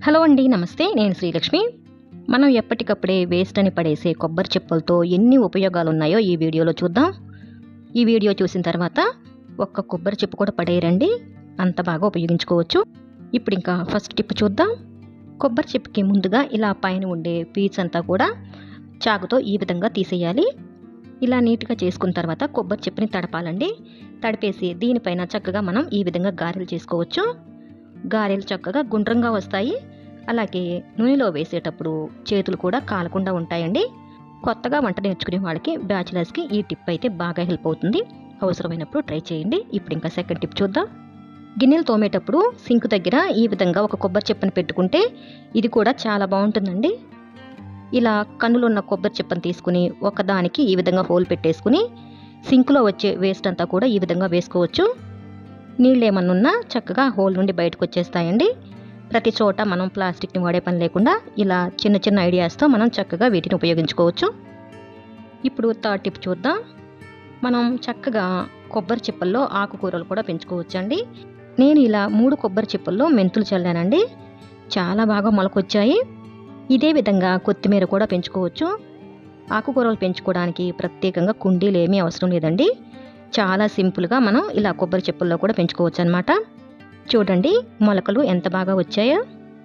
hello అండి నమస్తే నేను శ్రీలక్ష్మి మనం ఎప్పటికప్పుడే వేస్ట్ అని పడేసే కొబ్బరి చిప్పలతో ఎన్ని ఉపయోగాలు ఉన్నాయో ఈ వీడియోలో చూద్దాం ఈ వీడియో చూసిన తర్వాత ఒక్క కొబ్బరి చిప్ప కూడా పడేయరండి అంత బాగా ఉపయోగించుకోవచ్చు ఇప్పుడు ఇంకా ఫస్ట్ టిప్ చూద్దాం కొబ్బరి చిప్పకి ముందుగా ఇలా పైన ఉండే పీచ్ అంతా కూడా చాకుతో ఈ విధంగా తీసేయాలి ఇలా నీట్గా చేసుకున్న తర్వాత కొబ్బరి చిప్పని తడపాలండి తడిపేసి దీనిపైన చక్కగా మనం ఈ విధంగా గారెలు చేసుకోవచ్చు గారెలు చక్కగా గుండ్రంగా వస్తాయి అలాగే నూనెలో వేసేటప్పుడు చేతులు కూడా కాలకుండా ఉంటాయండి కొత్తగా వంట నేర్చుకునే వాళ్ళకి బ్యాచిలర్స్కి ఈ టిప్ అయితే బాగా హెల్ప్ అవుతుంది అవసరమైనప్పుడు ట్రై చేయండి ఇప్పుడు ఇంకా సెకండ్ టిప్ చూద్దాం గిన్నెలు తోమేటప్పుడు సింక్ దగ్గర ఈ విధంగా ఒక కొబ్బరి చెప్పని పెట్టుకుంటే ఇది కూడా చాలా బాగుంటుందండి ఇలా కన్నులు ఉన్న కొబ్బరి చెప్పని తీసుకుని ఒకదానికి ఈ విధంగా హోల్ పెట్టేసుకుని సింక్లో వచ్చే వేస్ట్ అంతా కూడా ఈ విధంగా వేసుకోవచ్చు నీళ్ళు ఏమన్నా ఉన్నా చక్కగా హోల్ నుండి బయటకు వచ్చేస్తాయండి ప్రతి చోట మనం ప్లాస్టిక్ని వాడే పని లేకుండా ఇలా చిన్న చిన్న ఐడియాస్తో మనం చక్కగా వీటిని ఉపయోగించుకోవచ్చు ఇప్పుడు థర్డ్ టిప్ చూద్దాం మనం చక్కగా కొబ్బరి చిప్పల్లో ఆకుకూరలు కూడా పెంచుకోవచ్చండి నేను ఇలా మూడు కొబ్బరి చిప్పల్లో మెంతులు చల్లానండి చాలా బాగా మొలకొచ్చాయి ఇదే విధంగా కొత్తిమీర కూడా పెంచుకోవచ్చు ఆకుకూరలు పెంచుకోవడానికి ప్రత్యేకంగా కుండీలు ఏమీ అవసరం లేదండి చాలా సింపుల్గా మనం ఇలా కొబ్బరి చెప్పుల్లో కూడా పెంచుకోవచ్చు అనమాట చూడండి మొలకలు ఎంత బాగా వచ్చాయో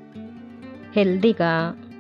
హెల్దీగా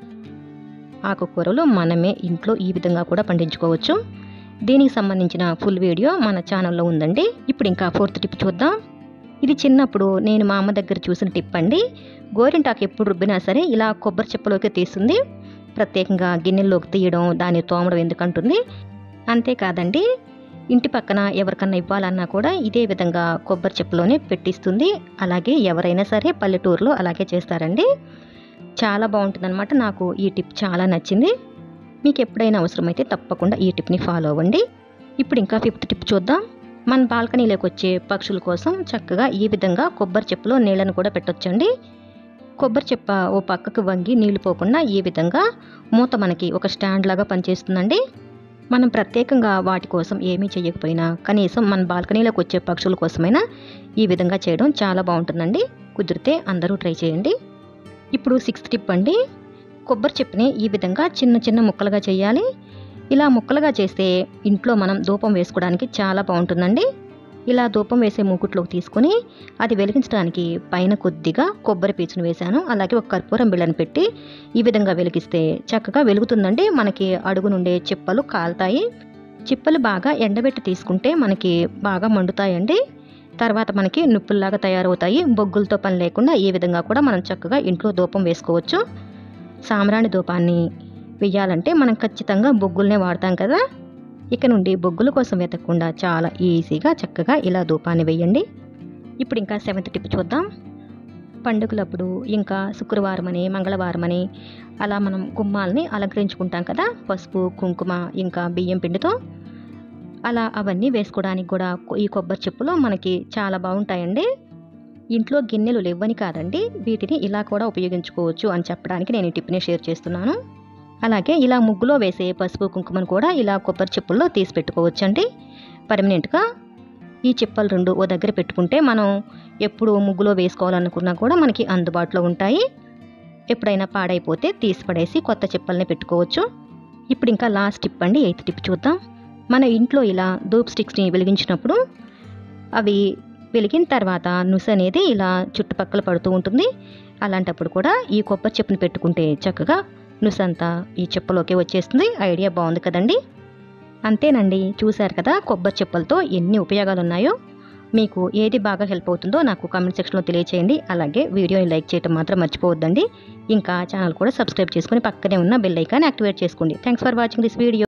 ఆకుకూరలు మనమే ఇంట్లో ఈ విధంగా కూడా పండించుకోవచ్చు దీనికి సంబంధించిన ఫుల్ వీడియో మన ఛానల్లో ఉందండి ఇప్పుడు ఇంకా ఫోర్త్ టిప్ చూద్దాం ఇది చిన్నప్పుడు నేను మా అమ్మ దగ్గర చూసిన టిప్ అండి గోరింటాకు ఎప్పుడు రుబ్బినా సరే ఇలా కొబ్బరి చెప్పులోకి తీస్తుంది ప్రత్యేకంగా గిన్నెల్లోకి తీయడం దాన్ని తోమడం ఎందుకంటుంది అంతేకాదండి ఇంటి పక్కన ఎవరికన్నా ఇవ్వాలన్నా కూడా ఇదే విధంగా కొబ్బరి చెప్పులోనే పెట్టిస్తుంది అలాగే ఎవరైనా సరే పల్లెటూరులో అలాగే చేస్తారండి చాలా బాగుంటుందన్నమాట నాకు ఈ టిప్ చాలా నచ్చింది మీకు ఎప్పుడైనా అవసరమైతే తప్పకుండా ఈ టిప్ని ఫాలో అవ్వండి ఇప్పుడు ఇంకా ఫిఫ్త్ టిప్ చూద్దాం మన బాల్కనీలోకి వచ్చే పక్షుల కోసం చక్కగా ఈ విధంగా కొబ్బరి చెప్పులో నీళ్ళను కూడా పెట్టొచ్చండి కొబ్బరి చెప్ప ఓ పక్కకు వంగి నీళ్లు పోకుండా ఈ విధంగా మూత మనకి ఒక స్టాండ్ లాగా పనిచేస్తుందండి మనం ప్రత్యేకంగా వాటి కోసం ఏమీ చేయకపోయినా కనీసం మన బాల్కనీలోకి వచ్చే పక్షుల కోసమైనా ఈ విధంగా చేయడం చాలా బాగుంటుందండి కుదిరితే అందరూ ట్రై చేయండి ఇప్పుడు సిక్స్త్ టిప్ అండి కొబ్బరి చెప్పుని ఈ విధంగా చిన్న చిన్న ముక్కలుగా చేయాలి ఇలా ముక్కలుగా చేస్తే ఇంట్లో మనం ధూపం వేసుకోవడానికి చాలా బాగుంటుందండి ఇలా ధూపం వేసే మూకుట్లోకి తీసుకొని అది వెలిగించడానికి పైన కొద్దిగా కొబ్బరి పీచును వేశాను అలాగే ఒక కర్పూరం బిళ్ళను పెట్టి ఈ విధంగా వెలిగిస్తే చక్కగా వెలుగుతుందండి మనకి అడుగు నుండే చిప్పలు కాలుతాయి చిప్పలు బాగా ఎండబెట్టి తీసుకుంటే మనకి బాగా మండుతాయండి తర్వాత మనకి నుప్పుల్లాగా తయారవుతాయి బొగ్గులతో పని లేకుండా ఈ విధంగా కూడా మనం చక్కగా ఇంట్లో ధూపం వేసుకోవచ్చు సాంబ్రాణి ధూపాన్ని వేయాలంటే మనం ఖచ్చితంగా బొగ్గులనే వాడతాం కదా ఇక నుండి బొగ్గుల కోసం వెతకకుండా చాలా ఈజీగా చక్కగా ఇలా ధూపాన్ని వేయండి ఇప్పుడు ఇంకా సెవెంత్ టిప్ చూద్దాం పండుగలప్పుడు ఇంకా శుక్రవారం అని మంగళవారం అని అలా మనం గుమ్మాలని అలంకరించుకుంటాం కదా పసుపు కుంకుమ ఇంకా బియ్యం పిండితో అలా అవన్నీ వేసుకోవడానికి కూడా ఈ కొబ్బరి చెప్పులు మనకి చాలా బాగుంటాయండి ఇంట్లో గిన్నెలు లేవని కాదండి వీటిని ఇలా కూడా ఉపయోగించుకోవచ్చు అని చెప్పడానికి నేను ఈ టిప్ని షేర్ చేస్తున్నాను అలాగే ఇలా ముగ్గులో వేసే పసుపు కుంకుమను కూడా ఇలా కొబ్బరి చిప్పుల్లో తీసి పెట్టుకోవచ్చండి పర్మనెంట్గా ఈ చిప్పలు రెండు ఓ దగ్గర పెట్టుకుంటే మనం ఎప్పుడు ముగ్గులో వేసుకోవాలనుకున్నా కూడా మనకి అందుబాటులో ఉంటాయి ఎప్పుడైనా పాడైపోతే తీసి పడేసి కొత్త చిప్పల్ని పెట్టుకోవచ్చు ఇప్పుడు ఇంకా లాస్ట్ టిప్ అండి ఎయిత్ టిప్ చూద్దాం మన ఇంట్లో ఇలా ధూప్ స్టిక్స్ని వెలిగించినప్పుడు అవి వెలిగిన తర్వాత నుస అనేది ఇలా చుట్టుపక్కల పడుతూ ఉంటుంది అలాంటప్పుడు కూడా ఈ కొబ్బరి చెప్పుని పెట్టుకుంటే చక్కగా నుసంతా ఈ చెప్పులోకి వచ్చేస్తుంది ఐడియా బాగుంది కదండి అంతేనండి చూశారు కదా కొబ్బరి చెప్పులతో ఎన్ని ఉపయోగాలు ఉన్నాయో మీకు ఏది బాగా హెల్ప్ అవుతుందో నాకు కామెంట్ సెక్షన్లో తెలియచేయండి అలాగే వీడియోని లైక్ చేయడం మాత్రం మర్చిపోవద్దండి ఇంకా ఛానల్ కూడా సబ్స్క్రైబ్ చేసుకుని పక్కనే ఉన్న బెల్ ఐకాన్ యాక్టివేట్ చేసుకోండి thanks for watching this video